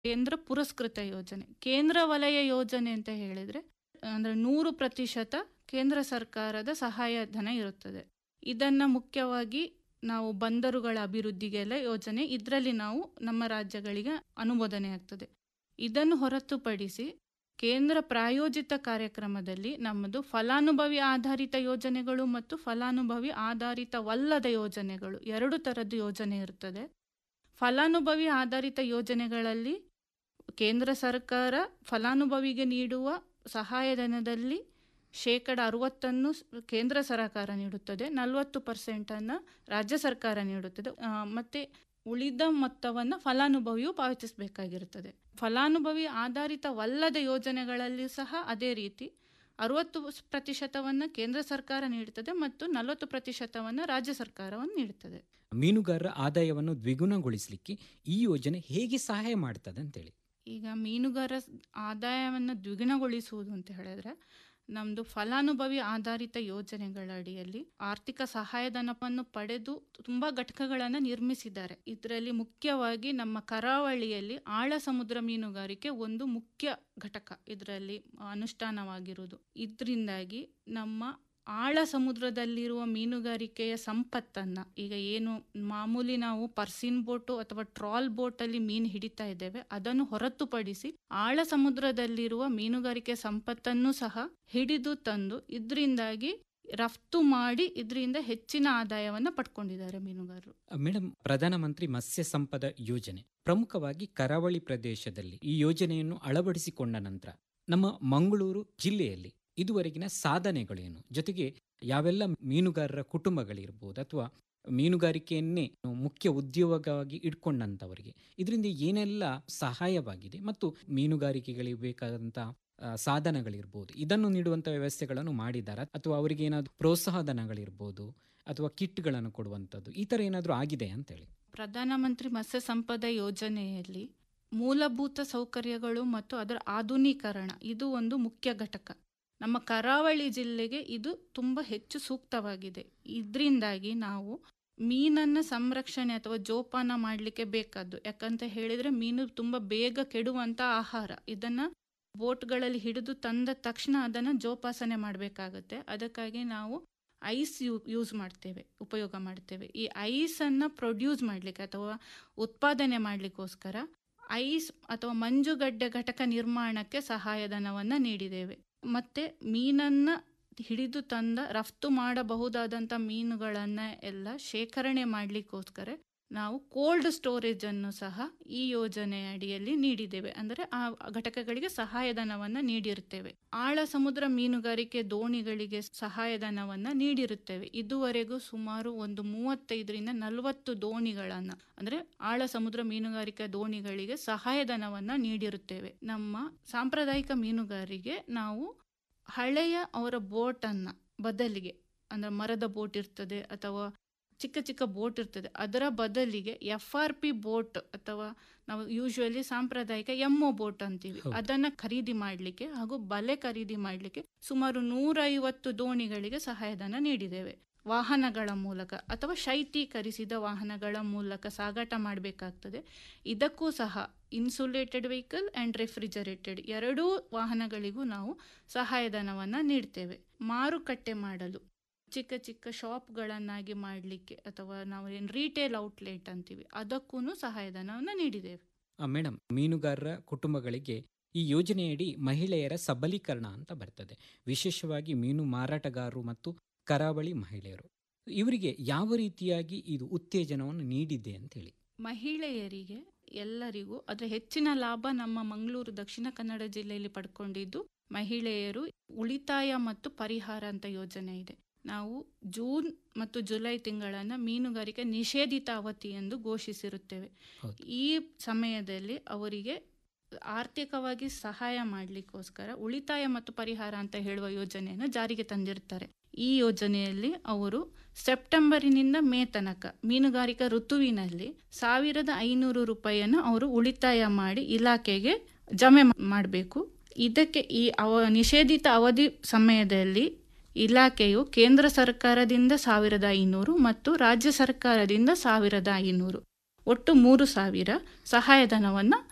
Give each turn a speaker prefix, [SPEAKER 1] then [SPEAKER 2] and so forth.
[SPEAKER 1] ಕೇಂದ್ರ ಪುರಸ್ಕೃತ ಯೋಜನೆ ಕೇಂದ್ರ ವಲಯ ಯೋಜನೆ ಅಂತ ಹೇಳಿದ್ರೆ ಅಂದ್ರೆ ನೂರು ಪ್ರತಿಶತ ಕೇಂದ್ರ ಸರ್ಕಾರದ ಸಹಾಯಧನ ಇರುತ್ತದೆ ಇದನ್ನ ಮುಖ್ಯವಾಗಿ ನಾವು ಬಂದರುಗಳ ಅಭಿವೃದ್ಧಿಗೆಲ್ಲ ಯೋಜನೆ ಇದರಲ್ಲಿ ನಾವು ನಮ್ಮ ರಾಜ್ಯಗಳಿಗೆ ಅನುಮೋದನೆ ಆಗ್ತದೆ ಇದನ್ನು ಹೊರತುಪಡಿಸಿ ಕೇಂದ್ರ ಪ್ರಾಯೋಜಿತ ಕಾರ್ಯಕ್ರಮದಲ್ಲಿ ನಮ್ಮದು ಫಲಾನುಭವಿ ಆಧಾರಿತ ಯೋಜನೆಗಳು ಮತ್ತು ಫಲಾನುಭವಿ ಆಧಾರಿತವಲ್ಲದ ಯೋಜನೆಗಳು ಎರಡು ಥರದ್ದು ಯೋಜನೆ ಇರ್ತದೆ ಫಲಾನುಭವಿ ಆಧಾರಿತ ಯೋಜನೆಗಳಲ್ಲಿ ಕೇಂದ್ರ ಸರ್ಕಾರ ಫಲಾನುಭವಿಗೆ ನೀಡುವ ಸಹಾಯಧನದಲ್ಲಿ ಶೇಕಡ ಅರವತ್ತನ್ನು ಕೇಂದ್ರ ಸರ್ಕಾರ ನೀಡುತ್ತದೆ ನಲವತ್ತು ಪರ್ಸೆಂಟನ್ನು ರಾಜ್ಯ ಸರ್ಕಾರ ನೀಡುತ್ತದೆ ಮತ್ತು ಉಳಿದ ಮೊತ್ತವನ್ನು ಫಲಾನುಭವಿಯು ಪಾವತಿಸಬೇಕಾಗಿರುತ್ತದೆ ಫಲಾನುಭವಿ ಆಧಾರಿತವಲ್ಲದ ಯೋಜನೆಗಳಲ್ಲಿ ಸಹ ಅದೇ ರೀತಿ ಅರುವತ್ತು ಪ್ರತಿಶತವನ್ನು ಕೇಂದ್ರ ಸರ್ಕಾರ ನೀಡುತ್ತದೆ ಮತ್ತು ನಲವತ್ತು ಪ್ರತಿಶತವನ್ನು ರಾಜ್ಯ ಸರ್ಕಾರವನ್ನು ನೀಡುತ್ತದೆ
[SPEAKER 2] ಮೀನುಗಾರರ ಆದಾಯವನ್ನು ದ್ವಿಗುಣಗೊಳಿಸಲಿಕ್ಕೆ ಈ ಯೋಜನೆ ಹೇಗೆ ಸಹಾಯ ಮಾಡ್ತದೆ ಅಂತೇಳಿ
[SPEAKER 1] ಈಗ ಮೀನುಗಾರ ಆದಾಯವನ್ನು ದ್ವಿಗುಣಗೊಳಿಸುವುದು ಅಂತ ಹೇಳಿದ್ರೆ ನಮ್ಮದು ಫಲಾನುಭವಿ ಆಧಾರಿತ ಯೋಜನೆಗಳ ಅಡಿಯಲ್ಲಿ ಆರ್ಥಿಕ ಸಹಾಯಧನವನ್ನು ಪಡೆದು ತುಂಬ ಘಟಕಗಳನ್ನು ನಿರ್ಮಿಸಿದ್ದಾರೆ ಇದರಲ್ಲಿ ಮುಖ್ಯವಾಗಿ ನಮ್ಮ ಕರಾವಳಿಯಲ್ಲಿ ಆಳ ಸಮುದ್ರ ಮೀನುಗಾರಿಕೆ ಒಂದು ಮುಖ್ಯ ಘಟಕ ಇದರಲ್ಲಿ ಅನುಷ್ಠಾನವಾಗಿರುವುದು ಇದರಿಂದಾಗಿ ನಮ್ಮ ಆಳ ಸಮುದ್ರದಲ್ಲಿರುವ ಮೀನುಗಾರಿಕೆಯ ಸಂಪತ್ತನ್ನ ಈಗ ಏನು ಮಾಮೂಲಿ ನಾವು ಪರ್ಸಿನ್ ಬೋಟು ಅಥವಾ ಟ್ರಾಲ್ ಬೋಟಲ್ಲಿ ಮೀನು ಹಿಡಿತಾ ಇದ್ದೇವೆ ಅದನ್ನು ಹೊರತುಪಡಿಸಿ ಆಳ ಸಮುದ್ರದಲ್ಲಿರುವ ಮೀನುಗಾರಿಕೆ ಸಂಪತ್ತನ್ನು ಸಹ ಹಿಡಿದು ತಂದು ಇದರಿಂದಾಗಿ ರಫ್ತು ಮಾಡಿ ಇದರಿಂದ ಹೆಚ್ಚಿನ ಆದಾಯವನ್ನು ಪಡ್ಕೊಂಡಿದ್ದಾರೆ ಮೀನುಗಾರರು
[SPEAKER 2] ಮೇಡಮ್ ಪ್ರಧಾನಮಂತ್ರಿ ಮತ್ಸ್ಯ ಸಂಪದ ಯೋಜನೆ ಪ್ರಮುಖವಾಗಿ ಕರಾವಳಿ ಪ್ರದೇಶದಲ್ಲಿ ಈ ಯೋಜನೆಯನ್ನು ಅಳವಡಿಸಿಕೊಂಡ ನಂತರ ನಮ್ಮ ಮಂಗಳೂರು ಜಿಲ್ಲೆಯಲ್ಲಿ ಇದುವರೆಗಿನ ಸಾಧನೆಗಳೇನು ಜೊತೆಗೆ ಯಾವೆಲ್ಲ ಮೀನುಗಾರರ ಕುಟುಂಬಗಳಿರ್ಬೋದು ಅಥವಾ ಮೀನುಗಾರಿಕೆಯನ್ನೇ ಮುಖ್ಯ ಉದ್ಯೋಗವಾಗಿ ಇಟ್ಕೊಂಡಂಥವರಿಗೆ ಇದರಿಂದ ಏನೆಲ್ಲ ಸಹಾಯವಾಗಿದೆ ಮತ್ತು ಮೀನುಗಾರಿಕೆಗಳಿಗೆ ಬೇಕಾದಂಥ ಸಾಧನಗಳಿರ್ಬೋದು ಇದನ್ನು ನೀಡುವಂಥ ವ್ಯವಸ್ಥೆಗಳನ್ನು ಮಾಡಿದ್ದಾರೆ ಅಥವಾ ಅವರಿಗೆ ಏನಾದರೂ ಪ್ರೋತ್ಸಾಹಧನಗಳಿರ್ಬೋದು ಅಥವಾ ಕಿಟ್ಗಳನ್ನು ಕೊಡುವಂಥದ್ದು ಈ ಥರ ಏನಾದರೂ ಆಗಿದೆ ಅಂತೇಳಿ
[SPEAKER 1] ಪ್ರಧಾನಮಂತ್ರಿ ಮತ್ಸ್ಯ ಸಂಪದ ಯೋಜನೆಯಲ್ಲಿ ಮೂಲಭೂತ ಸೌಕರ್ಯಗಳು ಮತ್ತು ಅದರ ಆಧುನೀಕರಣ ಇದು ಒಂದು ಮುಖ್ಯ ಘಟಕ ನಮ್ಮ ಕರಾವಳಿ ಜಿಲ್ಲೆಗೆ ಇದು ತುಂಬ ಹೆಚ್ಚು ಸೂಕ್ತವಾಗಿದೆ ಇದರಿಂದಾಗಿ ನಾವು ಮೀನನ್ನು ಸಂರಕ್ಷಣೆ ಅಥವಾ ಜೋಪಾನ ಮಾಡಲಿಕ್ಕೆ ಬೇಕಾದ್ದು ಯಾಕಂತ ಹೇಳಿದರೆ ಮೀನು ತುಂಬ ಬೇಗ ಕೆಡುವಂಥ ಆಹಾರ ಇದನ್ನು ಬೋಟ್ಗಳಲ್ಲಿ ಹಿಡಿದು ತಂದ ತಕ್ಷಣ ಅದನ್ನು ಜೋಪಾಸನೆ ಮಾಡಬೇಕಾಗತ್ತೆ ಅದಕ್ಕಾಗಿ ನಾವು ಐಸ್ ಯೂ ಯೂಸ್ ಮಾಡ್ತೇವೆ ಉಪಯೋಗ ಮಾಡ್ತೇವೆ ಈ ಐಸನ್ನು ಪ್ರೊಡ್ಯೂಸ್ ಮಾಡಲಿಕ್ಕೆ ಅಥವಾ ಉತ್ಪಾದನೆ ಮಾಡಲಿಕ್ಕೋಸ್ಕರ ಐಸ್ ಅಥವಾ ಮಂಜುಗಡ್ಡೆ ಘಟಕ ನಿರ್ಮಾಣಕ್ಕೆ ಸಹಾಯಧನವನ್ನು ನೀಡಿದ್ದೇವೆ ಮತ್ತು ಮೀನನ್ನು ಹಿಡಿದು ತಂದ ರಫ್ತು ಮಾಡಬಹುದಾದಂಥ ಮೀನುಗಳನ್ನು ಎಲ್ಲ ಶೇಖರಣೆ ಮಾಡಲಿಕ್ಕೋಸ್ಕರ ನಾವು ಕೋಲ್ಡ್ ಸ್ಟೋರೇಜನ್ನು ಸಹ ಈ ಯೋಜನೆಯ ಅಡಿಯಲ್ಲಿ ನೀಡಿದ್ದೇವೆ ಅಂದರೆ ಆ ಘಟಕಗಳಿಗೆ ಸಹಾಯಧನವನ್ನು ನೀಡಿರುತ್ತೇವೆ ಆಳ ಸಮುದ್ರ ಮೀನುಗಾರಿಕೆ ದೋಣಿಗಳಿಗೆ ಸಹಾಯಧನವನ್ನು ನೀಡಿರುತ್ತೇವೆ ಇದುವರೆಗೂ ಸುಮಾರು ಒಂದು ಮೂವತ್ತೈದರಿಂದ ನಲವತ್ತು ದೋಣಿಗಳನ್ನು ಅಂದರೆ ಆಳ ಸಮುದ್ರ ಮೀನುಗಾರಿಕೆ ದೋಣಿಗಳಿಗೆ ಸಹಾಯಧನವನ್ನು ನೀಡಿರುತ್ತೇವೆ ನಮ್ಮ ಸಾಂಪ್ರದಾಯಿಕ ಮೀನುಗಾರಿಗೆ ನಾವು ಹಳೆಯ ಅವರ ಬೋಟನ್ನು ಬದಲಿಗೆ ಅಂದರೆ ಮರದ ಬೋಟ್ ಇರ್ತದೆ ಅಥವಾ ಚಿಕ್ಕ ಚಿಕ್ಕ ಬೋಟ್ ಇರ್ತದೆ ಅದರ ಬದಲಿಗೆ ಎಫ್ ಆರ್ ಪಿ ಬೋಟ್ ಅಥವಾ ನಾವು ಯೂಶುವಲಿ ಸಾಂಪ್ರದಾಯಿಕ ಎಮ್ಮೊ ಬೋಟ್ ಅಂತೀವಿ ಅದನ್ನ ಖರೀದಿ ಮಾಡಲಿಕ್ಕೆ ಹಾಗೂ ಬಲೆ ಖರೀದಿ ಮಾಡಲಿಕ್ಕೆ ಸುಮಾರು ನೂರೈವತ್ತು ದೋಣಿಗಳಿಗೆ ಸಹಾಯಧನ ನೀಡಿದ್ದೇವೆ ವಾಹನಗಳ ಮೂಲಕ ಅಥವಾ ಶೈತ್ಯೀಕರಿಸಿದ ವಾಹನಗಳ ಮೂಲಕ ಸಾಗಾಟ ಮಾಡಬೇಕಾಗ್ತದೆ ಇದಕ್ಕೂ ಸಹ ಇನ್ಸುಲೇಟೆಡ್ ವೆಹಿಕಲ್ ಆ್ಯಂಡ್ ರೆಫ್ರಿಜರೇಟೆಡ್ ಎರಡೂ ವಾಹನಗಳಿಗೂ ನಾವು ಸಹಾಯಧನವನ್ನು ನೀಡ್ತೇವೆ ಮಾರುಕಟ್ಟೆ ಮಾಡಲು ಚಿಕ್ಕ ಚಿಕ್ಕ ಶಾಪ್ಗಳನ್ನಾಗಿ ಮಾಡಲಿಕ್ಕೆ ಅಥವಾ ನಾವು ಏನು ರೀಟೇಲ್ ಔಟ್ಲೆಟ್ ಅಂತೀವಿ ಅದಕ್ಕೂ ಸಹಾಯಧನವನ್ನು ನೀಡಿದ್ದೇವೆ
[SPEAKER 2] ಮೇಡಮ್ ಮೀನುಗಾರರ ಕುಟುಂಬಗಳಿಗೆ ಈ ಯೋಜನೆಯಡಿ ಮಹಿಳೆಯರ ಸಬಲೀಕರಣ ಅಂತ ಬರ್ತದೆ ವಿಶೇಷವಾಗಿ ಮೀನು ಮಾರಾಟಗಾರರು ಮತ್ತು ಕರಾವಳಿ ಮಹಿಳೆಯರು ಇವರಿಗೆ ಯಾವ ರೀತಿಯಾಗಿ ಇದು ಉತ್ತೇಜನವನ್ನು ನೀಡಿದೆ ಅಂತ ಹೇಳಿ
[SPEAKER 1] ಮಹಿಳೆಯರಿಗೆ ಎಲ್ಲರಿಗೂ ಅದರ ಹೆಚ್ಚಿನ ಲಾಭ ನಮ್ಮ ಮಂಗಳೂರು ದಕ್ಷಿಣ ಕನ್ನಡ ಜಿಲ್ಲೆಯಲ್ಲಿ ಪಡ್ಕೊಂಡಿದ್ದು ಮಹಿಳೆಯರು ಉಳಿತಾಯ ಮತ್ತು ಪರಿಹಾರ ಅಂತ ಯೋಜನೆ ಇದೆ ನಾವು ಜೂನ್ ಮತ್ತು ಜುಲೈ ತಿಂಗಳನ್ನು ಮೀನುಗಾರಿಕೆ ನಿಷೇಧಿತ ಅವಧಿ ಎಂದು ಘೋಷಿಸಿರುತ್ತೇವೆ ಈ ಸಮಯದಲ್ಲಿ ಅವರಿಗೆ ಆರ್ಥಿಕವಾಗಿ ಸಹಾಯ ಮಾಡಲಿಕ್ಕೋಸ್ಕರ ಉಳಿತಾಯ ಮತ್ತು ಪರಿಹಾರ ಅಂತ ಹೇಳುವ ಯೋಜನೆಯನ್ನು ಜಾರಿಗೆ ತಂದಿರ್ತಾರೆ ಈ ಯೋಜನೆಯಲ್ಲಿ ಅವರು ಸೆಪ್ಟೆಂಬರಿನಿಂದ ಮೇ ತನಕ ಮೀನುಗಾರಿಕಾ ಋತುವಿನಲ್ಲಿ ಸಾವಿರದ ಐನೂರು ರೂಪಾಯಿಯನ್ನು ಅವರು ಉಳಿತಾಯ ಮಾಡಿ ಇಲಾಖೆಗೆ ಜಮೆ ಮಾಡಬೇಕು ಇದಕ್ಕೆ ಈ ಅವ ನಿಷೇಧಿತ ಅವಧಿ ಸಮಯದಲ್ಲಿ ಇಲಾಖೆಯು ಕೇಂದ್ರ ಸರ್ಕಾರದಿಂದ ಸಾವಿರದ ಐನೂರು ಮತ್ತು ರಾಜ್ಯ ಸರ್ಕಾರದಿಂದ ಸಾವಿರದ ಐನೂರು ಒಟ್ಟು ಮೂರು ಸಾವಿರ ಸಹಾಯಧನವನ್ನು